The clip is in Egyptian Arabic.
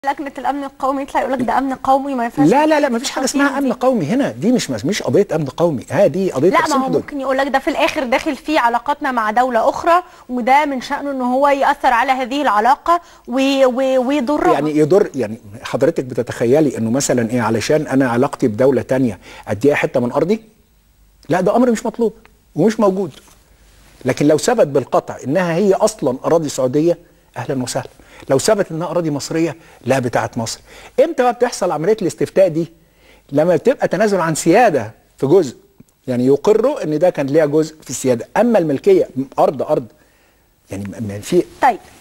لجنه الامن القومي يطلع يقول لك ده امن قومي ما ينفعش لا لا لا مفيش حاجه اسمها التفاصيل امن دي. قومي هنا دي مش مش قضيه امن قومي ها دي قضيه لا ما تقسيم هو حدود ممكن يقول لك ده في الاخر داخل فيه علاقاتنا مع دوله اخرى وده من شانه ان هو ياثر على هذه العلاقه وي- وي- ويضرها يعني يضر يعني حضرتك بتتخيلي انه مثلا ايه علشان انا علاقتي بدوله تانية اديها حته من ارضي لا ده امر مش مطلوب ومش موجود لكن لو ثبت بالقطع انها هي اصلا اراضي سعوديه اهلا وسهلا لو ثبت انها اراضي مصريه لا بتاعت مصر امتى بقى بتحصل عمليه الاستفتاء دي لما بتبقى تنازل عن سياده في جزء يعني يقروا ان ده كان ليها جزء في السياده اما الملكيه ارض ارض يعني م- م- في طيب